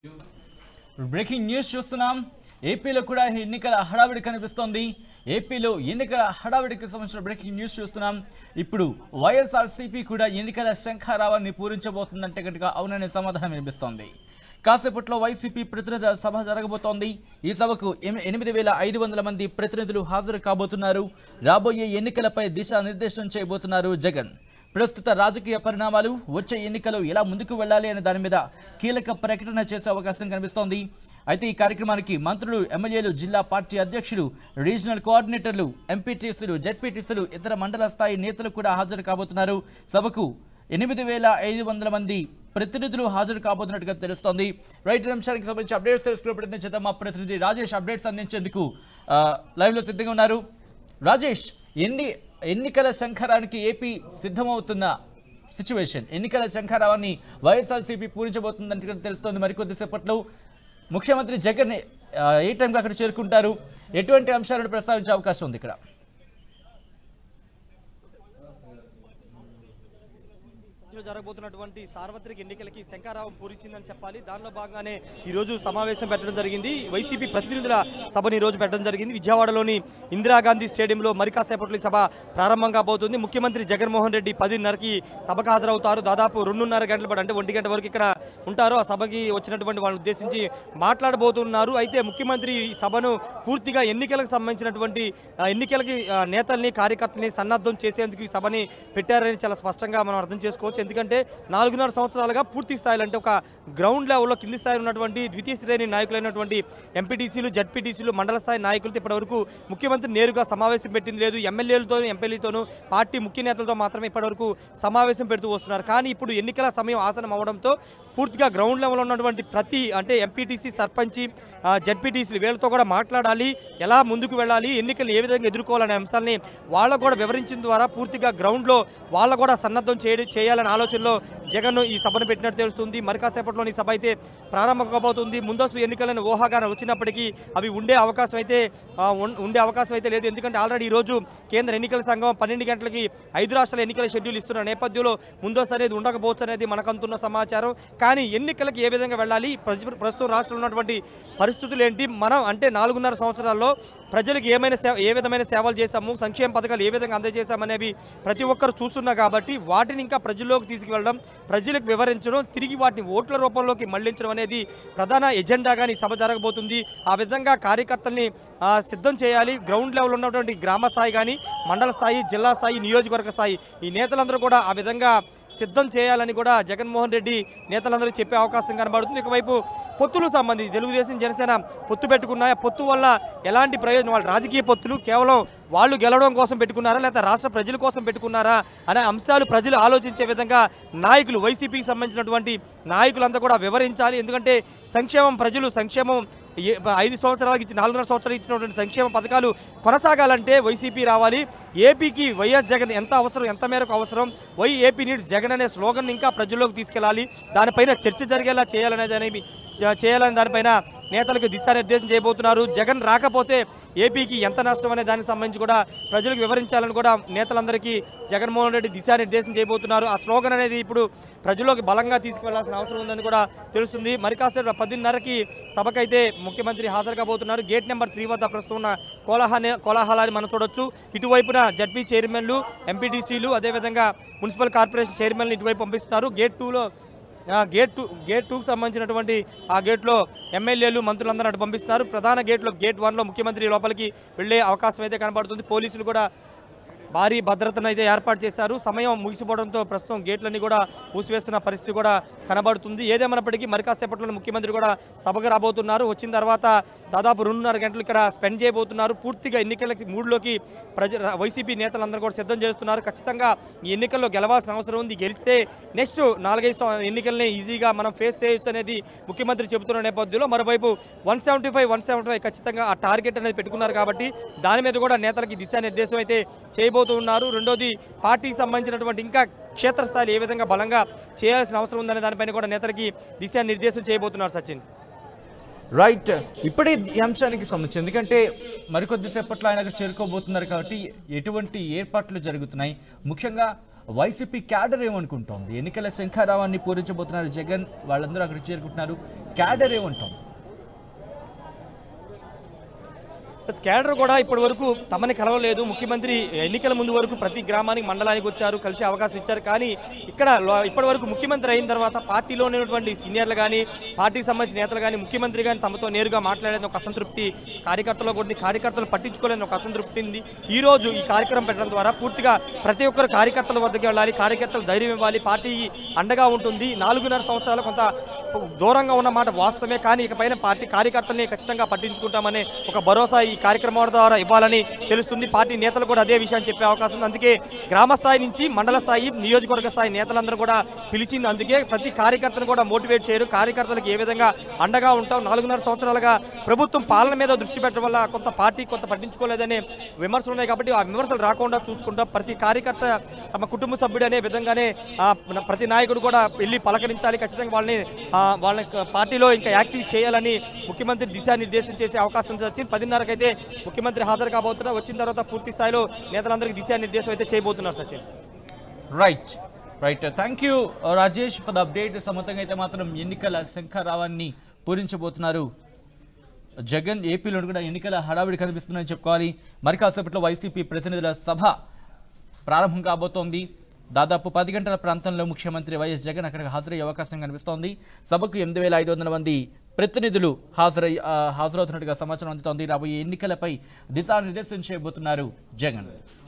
breaking news చూస్తున్నాం ఏపీలో కూడా ఎన్నికల హడావిడి కనిపిస్తోంది ఏపీలో ఎన్నికల హడావిడికి సంబంధించిన బ్రేకింగ్ న్యూస్ చూస్తున్నాం ఇప్పుడు వైఎస్ఆర్సీపీ కూడా ఎన్నికల శంఖారావాన్ని పూరించబోతుందంటే కనుక అవుననే సమాధానం వినిపిస్తోంది కాసేపట్లో వైసీపీ ప్రతినిధుల సభ జరగబోతోంది ఈ సభకు ఎమి- ఎనిమిది వేల ఐదు వందల మంది ప్రతినిధులు హాజరు కాబోతున్నారు రాబోయే ఎన్నికలపై దిశానిర్దేశం చేయబోతున్నారు జగన్ ప్రస్తుత రాజకీయ పరిణామాలు వచ్చే ఎన్నికలు ఎలా ముందుకు వెళ్ళాలి అనే దాని మీద కీలక ప్రకటన చేసే అవకాశం కనిపిస్తోంది అయితే ఈ కార్యక్రమానికి మంత్రులు ఎమ్మెల్యేలు జిల్లా పార్టీ అధ్యక్షులు రీజనల్ కోఆర్డినేటర్లు ఎంపీటీసీలు జెడ్పీటీసీలు ఇతర మండల స్థాయి నేతలు కూడా హాజరు కాబోతున్నారు సభకు ఎనిమిది వేల ఐదు వందల మంది ప్రతినిధులు హాజరు కాబోతున్నట్టుగా తెలుస్తోంది రైట్ ఈ అంశానికి సంబంధించి అప్డేట్స్ తెలుసుకునే ప్రయత్నం చేద్దాం మా ప్రతినిధి రాజేష్ అప్డేట్స్ అందించేందుకు ఆ, లైవ్లో సిద్ధంగా ఉన్నారు రాజేష్ ఎన్ని ఎన్నికల శంఖరానికి ఏపీ సిద్ధమవుతున్న సిచ్యువేషన్ ఎన్నికల శంఖరావాన్ని వైఎస్ఆర్సీపీ పూరించబోతుందంటే తెలుస్తోంది మరికొద్దిసేపట్లో ముఖ్యమంత్రి జగన్ ఆ, ఏ టైంకి అక్కడ చేరుకుంటారు ఎటువంటి అంశాలను ప్రస్తావించే అవకాశం ఉంది ఇక్కడ లో జరగబోతున్నటువంటి సార్వత్రిక ఎన్నికలకి శంకారావం పూరించిందని చెప్పాలి దానిలో భాగంగానే ఈ రోజు సమావేశం పెట్టడం జరిగింది వైసీపీ ప్రతినిధుల సభని ఈ రోజు పెట్టడం జరిగింది విజయవాడలోని ఇందిరాగాంధీ స్టేడియంలో మరి కాసేపట్లో ఈ సభ ప్రారంభం కాబోతుంది ముఖ్యమంత్రి జగన్మోహన్ రెడ్డి పదిన్నరకి సభకు హాజరవుతారు దాదాపు రెండున్నర గంటల పాటు అంటే ఒంటి గంట వరకు ఇక్కడ ఉంటారు ఆ సభకి వచ్చినటువంటి వాళ్ళని ఉద్దేశించి మాట్లాడబోతున్నారు అయితే ముఖ్యమంత్రి ఈ సభను పూర్తిగా ఎన్నికలకు సంబంధించినటువంటి ఆ, ఎన్నికలకి ఆ, నేతల్ని కార్యకర్తల్ని సన్నద్ధం చేసేందుకు ఈ సభని పెట్టారని చాలా స్పష్టంగా మనం అర్థం చేసుకోవచ్చు ఎందుకంటే నాలుగున్నర సంవత్సరాలుగా పూర్తి స్థాయిలో అంటే ఒక గ్రౌండ్ లెవెల్లో కింది స్థాయిలో ఉన్నటువంటి ద్వితీయ శ్రేణి నాయకులైనటువంటి ఎంపీటీసీలు జడ్పీటీసీలు మండల స్థాయి నాయకులతో ఇప్పటివరకు ముఖ్యమంత్రి నేరుగా సమావేశం పెట్టింది లేదు ఎమ్మెల్యేలతో ఎంపీలతోనూ పార్టీ ముఖ్య నేతలతో మాత్రమే ఇప్పటివరకు సమావేశం పెడుతూ వస్తున్నారు కానీ ఇప్పుడు ఎన్నికల సమయం ఆసనం అవడంతో పూర్తిగా గ్రౌండ్ లెవెల్లో ఉన్నటువంటి ప్రతి అంటే ఎంపీటీసీ సర్పంచి జడ్పీటీసీలు వీళ్ళతో కూడా మాట్లాడాలి ఎలా ముందుకు వెళ్ళాలి ఎన్నికలు ఏ విధంగా ఎదుర్కోవాలనే అంశాలని వాళ్ళకు కూడా వివరించిన ద్వారా పూర్తిగా గ్రౌండ్లో వాళ్ళ కూడా సన్నద్ధం చేయడం చేయాలనే ఆలోచనలో జగన్ ఈ సభను పెట్టినట్టు తెలుస్తుంది మరి కాసేపట్లో ఈ సభ అయితే ప్రారంభం కాబోతుంది ముందస్తు ఎన్నికలను ఊహాగానం వచ్చినప్పటికీ అవి ఉండే అవకాశం అయితే ఆ, ఉన్- ఉండే అవకాశం అయితే లేదు ఎందుకంటే ఆల్రెడీ ఈరోజు కేంద్ర ఎన్నికల సంఘం పన్నెండు గంటలకి ఐదు రాష్ట్రాల ఎన్నికల షెడ్యూల్ ఇస్తున్న నేపథ్యంలో ముందస్తు అనేది ఉండకపోవచ్చు అనేది మనకు అందుతున్న సమాచారం కానీ ఎన్నికలకు ఏ విధంగా వెళ్ళాలి ప్రజ- ప్రస్తుతం రాష్ట్రంలో ఉన్నటువంటి పరిస్థితులు ఏంటి మనం అంటే నాలుగున్నర సంవత్సరాల్లో ప్రజలకు ఏమైనా సేవ ఏ విధమైన సేవలు చేశాము సంక్షేమ పథకాలు ఏ విధంగా అందజేశామనేవి ప్రతి ఒక్కరు చూస్తున్నా కాబట్టి వాటిని ఇంకా ప్రజల్లోకి తీసుకువెళ్ళడం ప్రజలకు వివరించడం తిరిగి వాటిని ఓట్ల రూపంలోకి మళ్లించడం అనేది ప్రధాన ఎజెండాగా ఈ సభ జరగబోతుంది ఆ విధంగా కార్యకర్తల్ని ఆ, సిద్ధం చేయాలి గ్రౌండ్ లెవెల్ ఉన్నటువంటి గ్రామ స్థాయి కానీ మండల స్థాయి జిల్లా స్థాయి నియోజకవర్గ స్థాయి ఈ నేతలందరూ కూడా ఆ విధంగా సిద్ధం చేయాలని కూడా జగన్మోహన్ రెడ్డి నేతలందరూ చెప్పే అవకాశం కనబడుతుంది ఒకవైపు పొత్తులు సంబంధించి తెలుగుదేశం జనసేన పొత్తు పెట్టుకున్నాయి ఆ పొత్తు వల్ల ఎలాంటి ప్రయోజనం వాళ్ళ రాజకీయ పొత్తులు కేవలం వాళ్ళు గెలవడం కోసం పెట్టుకున్నారా లేకపోతే రాష్ట్ర ప్రజల కోసం పెట్టుకున్నారా అనే అంశాలు ప్రజలు ఆలోచించే విధంగా నాయకులు వైసీపీకి సంబంధించినటువంటి నాయకులంతా కూడా వివరించాలి ఎందుకంటే సంక్షేమం ప్రజలు సంక్షేమం ఏ- ఐదు సంవత్సరాలకు ఇచ్చి నాలుగున్నర సంవత్సరాలు ఇచ్చినటువంటి సంక్షేమ పథకాలు కొనసాగాలంటే వైసీపీ రావాలి ఏపీకి వైఎస్ జగన్ ఎంత అవసరం ఎంత మేరకు అవసరం వై ఏపీ నీడ్స్ జగన్ అనే స్లోగన్ ఇంకా ప్రజల్లోకి తీసుకెళ్ళాలి దానిపైన చర్చ జరిగేలా చేయాలనేది అనేవి చేయాలని దానిపైన నేతలకు దిశానిర్దేశం చేయబోతున్నారు జగన్ రాకపోతే ఏపీకి ఎంత నష్టం అనే దానికి సంబంధించి కూడా ప్రజలకు వివరించాలని కూడా నేతలందరికీ జగన్మోహన్ రెడ్డి దిశానిర్దేశం చేయబోతున్నారు ఆ స్లోగన్ అనేది ఇప్పుడు ప్రజల్లోకి బలంగా తీసుకువెళ్లాల్సిన అవసరం ఉందని కూడా తెలుస్తుంది మరి కాసేపు పదిన్నరకి సభకైతే ముఖ్యమంత్రి హాజరు కాబోతున్నారు గేట్ నెంబర్ త్రీ వద్ద ప్రస్తుతం ఉన్న కోలాహల కోలాహలాన్ని మనం చూడొచ్చు ఇటువైపున జడ్పీ చైర్మన్లు ఎంపీటీసీలు అదేవిధంగా మున్సిపల్ కార్పొరేషన్ చైర్మన్లు ఇటువైపు పంపిస్తున్నారు గేట్ టూలో ఆ, గేట్ టూ గేట్ టూకి సంబంధించినటువంటి ఆ గేట్లో ఎమ్మెల్యేలు మంత్రులందరూ అటు పంపిస్తున్నారు ప్రధాన గేట్లో గేట్ వన్లో ముఖ్యమంత్రి లోపలికి వెళ్ళే అవకాశం అయితే కనబడుతుంది పోలీసులు కూడా భారీ భద్రతను అయితే ఏర్పాటు చేశారు సమయం ముగిసిపోవడంతో ప్రస్తుతం గేట్లన్నీ కూడా మూసివేస్తున్న పరిస్థితి కూడా కనబడుతుంది ఏదేమైనప్పటికీ మరి కాసేపట్లో ముఖ్యమంత్రి కూడా సభకు రాబోతున్నారు వచ్చిన తర్వాత దాదాపు రెండున్నర గంటలు ఇక్కడ స్పెండ్ చేయబోతున్నారు పూర్తిగా ఎన్నికలకి మూడులోకి ప్రజ వైసీపీ నేతలందరూ కూడా సిద్ధం చేస్తున్నారు ఖచ్చితంగా ఈ ఎన్నికల్లో గెలవాల్సిన అవసరం ఉంది గెలిస్తే నెక్స్ట్ నాలుగైదు సం- ఎన్నికల్ని ఈజీగా మనం ఫేస్ చేయొచ్చు అనేది ముఖ్యమంత్రి చెబుతున్న నేపథ్యంలో మరోవైపు one seventy five one seventy five ఖచ్చితంగా ఆ టార్గెట్ అనేది పెట్టుకున్నారు కాబట్టి దాని మీద కూడా నేతలకి దిశానిర్దేశం అయితే చేయబోతున్నారు రెండోది పార్టీకి సంబంధించినటువంటి ఇంకా క్షేత్రస్థాయిలో ఏ విధంగా బలంగా చేయాల్సిన అవసరం ఉందనే దానిపైన కూడా నేతలకి దిశానిర్దేశం చేయబోతున్నారు సచిన్ రైట్ ఇప్పుడే ఈ అంశానికి సంబంధించి ఎందుకంటే మరికొద్దిసేపట్లో ఆయన అక్కడ చేరుకోబోతున్నారు కాబట్టి ఎటువంటి ఏర్పాట్లు జరుగుతున్నాయి ముఖ్యంగా వైసీపీ క్యాడర్ ఏమనుకుంటోంది ఎన్నికల శంఖారావాన్ని పూరించబోతున్నారు జగన్ వాళ్ళందరూ అక్కడికి చేరుకుంటున్నారు క్యాడర్ ఏమంటోంది స్కాడర్ కూడా ఇప్పటి వరకు తమని కలవలేదు ముఖ్యమంత్రి ఎన్నికల ముందు వరకు ప్రతి గ్రామానికి మండలానికి వచ్చారు కలిసి అవకాశం ఇచ్చారు కానీ ఇక్కడ లో- ఇప్పటి వరకు ముఖ్యమంత్రి అయిన తర్వాత పార్టీలో ఉన్నటువంటి సీనియర్లు కానీ పార్టీకి సంబంధించిన నేతలు కానీ ముఖ్యమంత్రి కానీ తమతో నేరుగా మాట్లాడేది ఒక అసంతృప్తి కార్యకర్తలో కొన్ని కార్యకర్తలు పట్టించుకోలేని ఒక అసంతృప్తి ఉంది ఈ రోజు ఈ కార్యక్రమం పెట్టడం ద్వారా పూర్తిగా ప్రతి ఒక్కరు కార్యకర్తల వద్దకు వెళ్ళాలి కార్యకర్తలు ధైర్యం ఇవ్వాలి పార్టీ అండగా ఉంటుంది నాలుగున్నర సంవత్సరాలు కొంత దూరంగా ఉన్న మాట వాస్తవమే కానీ ఇకపైన పార్టీ కార్యకర్తల్ని ఖచ్చితంగా పట్టించుకుంటామనే ఒక భరోసా ఈ కార్యక్రమం ద్వారా ఇవ్వాలని తెలుస్తుంది పార్టీ నేతలు కూడా అదే విషయాన్ని చెప్పే అవకాశం ఉంది అందుకే గ్రామ స్థాయి నుంచి మండల స్థాయి నియోజకవర్గ స్థాయి నేతలందరూ కూడా పిలిచింది అందుకే ప్రతి కార్యకర్తను కూడా మోటివేట్ చేయరు కార్యకర్తలకు ఏ విధంగా అండగా ఉంటాం నాలుగున్నర సంవత్సరాలుగా ప్రభుత్వం పాలన మీద దృష్టి పెట్టడం వల్ల కొంత పార్టీ కొంత పట్టించుకోలేదనే విమర్శలు ఉన్నాయి కాబట్టి ఆ విమర్శలు రాకుండా చూసుకుంటాం ప్రతి కార్యకర్త తమ కుటుంబ సభ్యుడు అనే విధంగానే ఆ, ప్రతి నాయకుడు కూడా వెళ్ళి పలకరించాలి ఖచ్చితంగా వాళ్ళని ఆ, వాళ్ళని పార్టీలో ఇంకా యాక్టివ్ చేయాలని ముఖ్యమంత్రి దిశానిర్దేశం చేసే అవకాశం వచ్చింది పదిన్నరకైతే ముఖ్యమంత్రి హాజరు కాబోతున్నారు వచ్చిన తర్వాత పూర్తి స్థాయిలో నేతలందరికీ దిశానిర్దేశం అయితే చేయబోతున్నారు Sachin right right thank you Rajesh for the update సమతంగా అయితే మాత్రం ఎన్నికల శంఖారావాన్ని పూరించబోతున్నారు జగన్ ఏపీలో కూడా ఎన్నికల హడావిడి కనిపిస్తుందని చెప్పుకోవాలి మరి కాసేపట్లో వైసీపీ ప్రతినిధుల సభ ప్రారంభం కాబోతోంది దాదాపు పది గంటల ప్రాంతంలో ముఖ్యమంత్రి వైఎస్ జగన్ అక్కడికి హాజరయ్యే అవకాశం కనిపిస్తోంది సభకు ఎనిమిది వేల ఐదు వందల మంది ప్రతినిధులు హాజరై ఆ, హాజరవుతున్నట్టుగా సమాచారం అందుతోంది రాబోయే ఎన్నికలపై దిశానిర్దేశం చేయబోతున్నారు జగన్